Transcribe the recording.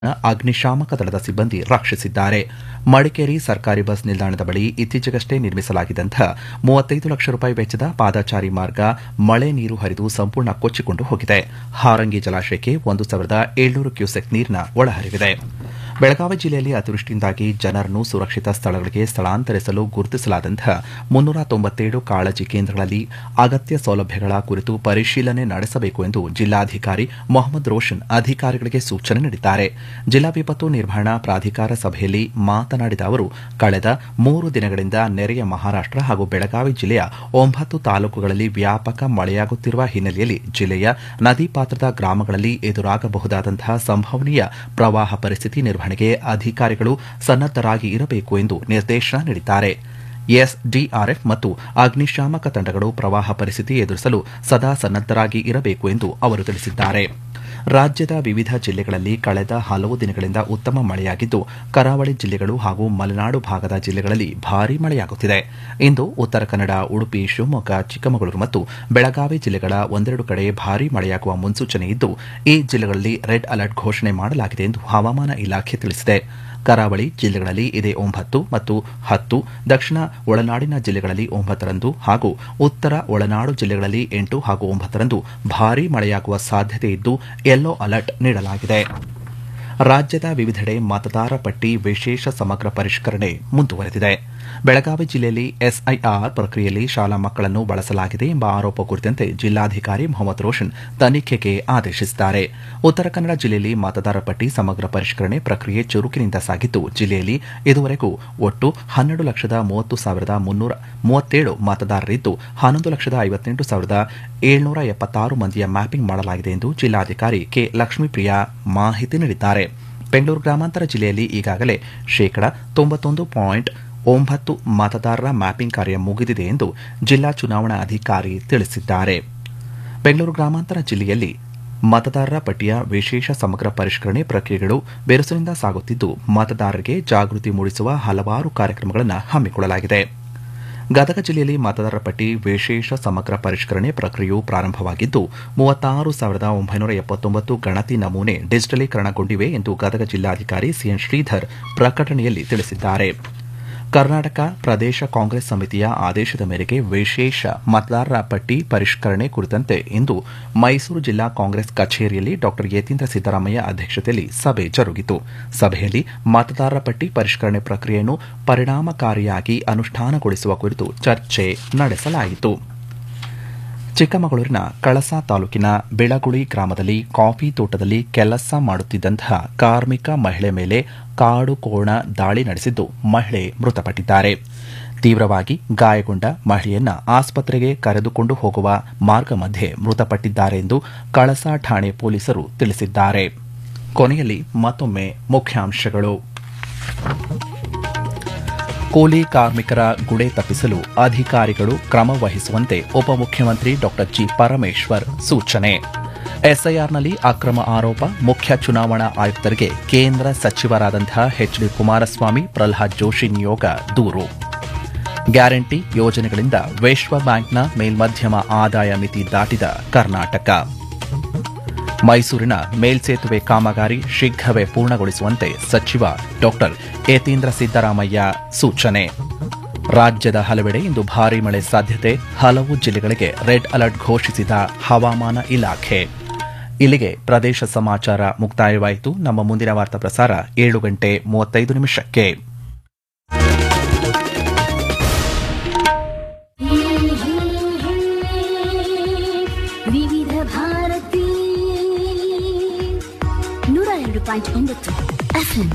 ಅಗ್ನಿಶಾಮಕ ದಳದ ಸಿಬ್ಬಂದಿ ರಕ್ಷಿಸಿದ್ದಾರೆ ಮಡಿಕೇರಿ ಸರ್ಕಾರಿ ಬಸ್ ನಿಲ್ದಾಣದ ಬಳಿ ಇತ್ತೀಚೆಗಷ್ಟೇ ನಿರ್ಮಿಸಲಾಗಿದ್ದಂತಹ ಮೂವತ್ತೈದು ಲಕ್ಷ ರೂಪಾಯಿ ವೆಚ್ಚದ ಪಾದಚಾರಿ ಮಾರ್ಗ ಮಳೆ ನೀರು ಹರಿದು ಸಂಪೂರ್ಣ ಕೊಚ್ಚಿಕೊಂಡು ಹೋಗಿದೆ ಹಾರಂಗಿ ಜಲಾಶಯಕ್ಕೆ ಒಂದು ಸಾವಿರದ ಏಳ್ನೂರು ಕ್ಯೂಸೆಕ್ ನೀರಿನ ಒಳಹರಿವಿದೆ ಬೆಳಗಾವಿ ಜಿಲ್ಲೆಯಲ್ಲಿ ಅತಿವೃಷ್ಟಿಯಿಂದಾಗಿ ಜನರನ್ನು ಸುರಕ್ಷಿತ ಸ್ಥಳಗಳಿಗೆ ಸ್ಥಳಾಂತರಿಸಲು ಗುರುತಿಸಲಾದಂತಹ ಮುನ್ನೂರ ತೊಂಬತ್ತೇಳು ಕಾಳಜಿ ಕೇಂದ್ರಗಳಲ್ಲಿ ಅಗತ್ಯ ಸೌಲಭ್ಯಗಳ ಕುರಿತು ಪರಿಶೀಲನೆ ನಡೆಸಬೇಕು ಎಂದು ಜಿಲ್ಲಾಧಿಕಾರಿ ಮೊಹಮ್ಮದ್ ರೋಷನ್ ಅಧಿಕಾರಿಗಳಿಗೆ ಸೂಚನೆ ನೀಡಿದ್ದಾರೆ ಜಿಲ್ಲಾ ವಿಪತ್ತು ನಿರ್ವಹಣಾ ಪ್ರಾಧಿಕಾರ ಸಭೆಯಲ್ಲಿ ಮಾತನಾಡಿದ ಅವರು ಕಳೆದ ಮೂರು ದಿನಗಳಿಂದ ನೆರೆಯ ಮಹಾರಾಷ್ಟ ಹಾಗೂ ಬೆಳಗಾವಿ ಜಿಲ್ಲೆಯ ಒಂಬತ್ತು ತಾಲೂಕುಗಳಲ್ಲಿ ವ್ಯಾಪಕ ಮಳೆಯಾಗುತ್ತಿರುವ ಹಿನ್ನೆಲೆಯಲ್ಲಿ ಜಿಲ್ಲೆಯ ನದಿ ಪಾತ್ರದ ಗ್ರಾಮಗಳಲ್ಲಿ ಎದುರಾಗಬಹುದಾದಂತಹ ಸಂಭವನೀಯ ಪ್ರವಾಹ ಪರಿಸ್ಥಿತಿ ನಿರ್ವಹಣೆಗೆ ಅಧಿಕಾರಿಗಳು ಸನ್ನದ್ದರಾಗಿ ಇರಬೇಕು ಎಂದು ನಿರ್ದೇಶನ ನೀಡಿದ್ದಾರೆ ಎಸ್ಡಿಆರ್ಎಫ್ ಮತ್ತು ಅಗ್ನಿಶಾಮಕ ತಂಡಗಳು ಪ್ರವಾಹ ಪರಿಸ್ಥಿತಿ ಎದುರಿಸಲು ಸದಾ ಸನ್ನದ್ದರಾಗಿ ಇರಬೇಕು ಎಂದು ಅವರು ತಿಳಿಸಿದ್ದಾರೆ ರಾಜ್ಯದ ವಿವಿಧ ಜಿಲ್ಲೆಗಳಲ್ಲಿ ಕಳೆದ ಹಲವು ದಿನಗಳಿಂದ ಉತ್ತಮ ಮಳೆಯಾಗಿದ್ದು ಕರಾವಳಿ ಜಿಲ್ಲೆಗಳು ಹಾಗೂ ಮಲೆನಾಡು ಭಾಗದ ಜಿಲ್ಲೆಗಳಲ್ಲಿ ಭಾರೀ ಮಳೆಯಾಗುತ್ತಿದೆ ಇಂದು ಉತ್ತರ ಕನ್ನಡ ಉಡುಪಿ ಶಿವಮೊಗ್ಗ ಚಿಕ್ಕಮಗಳೂರು ಮತ್ತು ಬೆಳಗಾವಿ ಜಿಲ್ಲೆಗಳ ಒಂದೆರಡು ಕಡೆ ಭಾರೀ ಮಳೆಯಾಗುವ ಮುನ್ಸೂಚನೆ ಇದ್ದು ಈ ಜಿಲ್ಲೆಗಳಲ್ಲಿ ರೆಡ್ ಅಲರ್ಟ್ ಘೋಷಣೆ ಮಾಡಲಾಗಿದೆ ಎಂದು ಹವಾಮಾನ ಇಲಾಖೆ ತಿಳಿಸಿದೆ ಕರಾವಳಿ ಜಿಲ್ಲೆಗಳಲ್ಲಿ ಇದೇ ಒಂಬತ್ತು ಮತ್ತು ಹತ್ತು ದಕ್ಷಿಣ ಒಳನಾಡಿನ ಜಿಲ್ಲೆಗಳಲ್ಲಿ ಒಂಬತ್ತರಂದು ಹಾಗೂ ಉತ್ತರ ಒಳನಾಡು ಜಿಲ್ಲೆಗಳಲ್ಲಿ ಎಂಟು ಹಾಗೂ ಒಂಬತ್ತರಂದು ಭಾರೀ ಮಳೆಯಾಗುವ ಸಾಧ್ಯತೆ ಇದ್ದು ಯೆಲ್ಲೋ ಅಲರ್ಟ್ ನೀಡಲಾಗಿದೆ ರಾಜ್ಯದ ವಿವಿಧೆಡೆ ಮತದಾರ ಪಟ್ಟಿ ವಿಶೇಷ ಸಮಗ್ರ ಪರಿಷ್ಕರಣೆ ಮುಂದುವರೆದಿದೆ ಬೆಳಗಾವಿ ಜಿಲ್ಲೆಯಲ್ಲಿ ಎಸ್ಐಆರ್ ಪ್ರಕ್ರಿಯೆಯಲ್ಲಿ ಶಾಲಾ ಮಕ್ಕಳನ್ನು ಬಳಸಲಾಗಿದೆ ಎಂಬ ಆರೋಪ ಕುರಿತಂತೆ ಜಿಲ್ಲಾಧಿಕಾರಿ ಮೊಹಮ್ಮದ್ ರೋಷನ್ ತನಿಖೆಗೆ ಆದೇಶಿಸಿದ್ದಾರೆ ಉತ್ತರ ಕನ್ನಡ ಜಿಲ್ಲೆಯಲ್ಲಿ ಮತದಾರ ಪಟ್ಟಿ ಸಮಗ್ರ ಪರಿಷ್ಕರಣೆ ಪ್ರಕ್ರಿಯೆ ಚುರುಕಿನಿಂದ ಸಾಗಿದ್ದು ಜಿಲ್ಲೆಯಲ್ಲಿ ಇದುವರೆಗೂ ಒಟ್ಟು ಹನ್ನೆರಡು ಲಕ್ಷದ ಮೂವತ್ತು ಸಾವಿರದ ಮುನ್ನೂರ ಮೂವತ್ತೇಳು ಮತದಾರರಿದ್ದು ಹನ್ನೊಂದು ಲಕ್ಷದ ಐವತ್ತೆಂಟು ಸಾವಿರದ ಏಳ್ನೂರ ಎಪ್ಪತ್ತಾರು ಮಂದಿಯ ಮ್ಯಾಪಿಂಗ್ ಮಾಡಲಾಗಿದೆ ಎಂದು ಜಿಲ್ಲಾಧಿಕಾರಿ ಕೆ ಲಕ್ಷ್ಮೀಪ್ರಿಯಾ ಮಾಹಿತಿ ನೀಡಿದ್ದಾರೆ ಬೆಂಗಳೂರು ಗ್ರಾಮಾಂತರ ಜಿಲ್ಲೆಯಲ್ಲಿ ಈಗಾಗಲೇ ಶೇಕಡ ತೊಂಬತ್ತೊಂದು ಪಾಯಿಂಟ್ ಒಂಬತ್ತು ಮತದಾರರ ಮ್ಯಾಪಿಂಗ್ ಕಾರ್ಯ ಮುಗಿದಿದೆ ಎಂದು ಜಿಲ್ಲಾ ಚುನಾವಣಾ ಅಧಿಕಾರಿ ತಿಳಿಸಿದ್ದಾರೆ ಬೆಂಗಳೂರು ಗ್ರಾಮಾಂತರ ಜಿಲ್ಲೆಯಲ್ಲಿ ಮತದಾರರ ಪಟ್ಟಿಯ ವಿಶೇಷ ಸಮಗ್ರ ಪರಿಷ್ಕರಣೆ ಪ್ರಕ್ರಿಯೆಗಳು ಬಿರುಸಿನಿಂದ ಸಾಗುತ್ತಿದ್ದು ಮತದಾರರಿಗೆ ಜಾಗೃತಿ ಮೂಡಿಸುವ ಹಲವಾರು ಕಾರ್ಯಕ್ರಮಗಳನ್ನು ಹಮ್ಮಿಕೊಳ್ಳಲಾಗಿದೆ ಗದಗ ಜಿಲ್ಲೆಯಲ್ಲಿ ಮತದಾರರ ಪಟ್ಟಿ ವಿಶೇಷ ಸಮಗ್ರ ಪರಿಷ್ಕರಣೆ ಪ್ರಕ್ರಿಯೆಯು ಪ್ರಾರಂಭವಾಗಿದ್ದು ಮೂವತ್ತಾರು ಸಾವಿರದ ಒಂಬೈನೂರ ಎಪ್ಪತ್ತೊಂಬತ್ತು ಗಣತಿ ನಮೂನೆ ಡಿಜಿಟಲೀಕರಣಗೊಂಡಿವೆ ಎಂದು ಗದಗ ಜಿಲ್ಲಾಧಿಕಾರಿ ಸಿಎನ್ ಶ್ರೀಧರ್ ಪ್ರಕಟಣೆಯಲ್ಲಿ ತಿಳಿಸಿದ್ದಾರೆ ಕರ್ನಾಟಕ ಪ್ರದೇಶ ಕಾಂಗ್ರೆಸ್ ಸಮಿತಿಯ ಆದೇಶದ ಮೇರೆಗೆ ವಿಶೇಷ ಮತದಾರರ ಪಟ್ಟಿ ಪರಿಷ್ಕರಣೆ ಕುರಿತಂತೆ ಇಂದು ಮೈಸೂರು ಜಿಲ್ಲಾ ಕಾಂಗ್ರೆಸ್ ಕಚೇರಿಯಲ್ಲಿ ಡಾ ಯತೀಂದ್ರ ಸಿದ್ದರಾಮಯ್ಯ ಅಧ್ಯಕ್ಷತೆಯಲ್ಲಿ ಸಭೆ ಜರುಗಿತು ಸಭೆಯಲ್ಲಿ ಮತದಾರರ ಪಟ್ಟಿ ಪರಿಷ್ಕರಣೆ ಪ್ರಕ್ರಿಯೆಯನ್ನು ಪರಿಣಾಮಕಾರಿಯಾಗಿ ಅನುಷ್ಠಾನಗೊಳಿಸುವ ಕುರಿತು ಚರ್ಚೆ ನಡೆಸಲಾಯಿತು ಚಿಕ್ಕಮಗಳೂರಿನ ಕಳಸಾ ತಾಲೂಕಿನ ಬೆಳಗುಳಿ ಗ್ರಾಮದಲ್ಲಿ ಕಾಫಿ ತೋಟದಲ್ಲಿ ಕೆಲಸ ಮಾಡುತ್ತಿದ್ದಂತಹ ಕಾರ್ಮಿಕ ಮಹಿಳೆ ಮೇಲೆ ಕಾಡು ಕೋಣ ದಾಳಿ ನಡೆಸಿದ್ದು ಮಹಿಳೆ ಮೃತಪಟ್ಟಿದ್ದಾರೆ ತೀವ್ರವಾಗಿ ಗಾಯಗೊಂಡ ಮಹಿಳೆಯನ್ನ ಆಸ್ಪತ್ರೆಗೆ ಕರೆದುಕೊಂಡು ಹೋಗುವ ಮಾರ್ಗ ಮಧ್ಯೆ ಮೃತಪಟ್ಟಿದ್ದಾರೆ ಎಂದು ಕಳಸಾ ಠಾಣೆ ಪೊಲೀಸರು ತಿಳಿಸಿದ್ದಾರೆ ಕೊನೆಯಲ್ಲಿ ಮತ್ತೊಮ್ಮೆ ಮುಖ್ಯಾಂಶಗಳು ಕೂಲಿ ಕಾರ್ಮಿಕರ ಗುಡೆ ತಪ್ಪಿಸಲು ಅಧಿಕಾರಿಗಳು ಕ್ರಮ ವಹಿಸುವಂತೆ ಉಪಮುಖ್ಯಮಂತ್ರಿ ಡಾ ಜಿ ಪರಮೇಶ್ವರ್ ಸೂಚನೆ ಎಸ್ಐಆರ್ನಲ್ಲಿ ಅಕ್ರಮ ಆರೋಪ ಮುಖ್ಯ ಚುನಾವಣಾ ಆಯುಕ್ತರಿಗೆ ಕೇಂದ್ರ ಸಚಿವರಾದಂತಹ ಎಚ್ ಡಿ ಕುಮಾರಸ್ವಾಮಿ ಪ್ರಲ್ಹಾದ್ ಜೋಶಿ ನಿಯೋಗ ದೂರು ಗ್ಯಾರಂಟಿ ಯೋಜನೆಗಳಿಂದ ವಿಶ್ವ ಬ್ಯಾಂಕ್ನ ಮೇಲ್ಮಧ್ಯಮ ಆದಾಯ ಮಿತಿ ದಾಟಿದ ಕರ್ನಾಟಕ ಮೈಸೂರಿನ ಮೇಲ್ಸೇತುವೆ ಕಾಮಗಾರಿ ಶೀಘ್ರವೇ ಪೂರ್ಣಗೊಳಿಸುವಂತೆ ಸಚಿವ ಡಾ ಯತೀಂದ್ರ ಸಿದ್ದರಾಮಯ್ಯ ಸೂಚನೆ ರಾಜ್ಯದ ಹಲವೆಡೆ ಇಂದು ಭಾರೀ ಮಳೆ ಸಾಧ್ಯತೆ ಹಲವು ಜಿಲ್ಲೆಗಳಿಗೆ ರೆಡ್ ಅಲರ್ಟ್ ಘೋಷಿಸಿದ ಹವಾಮಾನ ಇಲಾಖೆ ಇಲ್ಲಿಗೆ ಪ್ರದೇಶ ಸಮಾಚಾರ ಮುಕ್ತಾಯವಾಯಿತು ನಮ್ಮ ಮುಂದಿನ ವಾರ್ತಾ ಪ್ರಸಾರ ಏಳು ಗಂಟೆ ಮೂವತ್ತೈದು ನಿಮಿಷಕ್ಕೆ ವಿವಿಧ ಭಾರತಿ ನೂರ ಎರಡು ಪಾಯಿಂಟ್ ಒಂಬತ್ತು ಎಫ್ಎಂ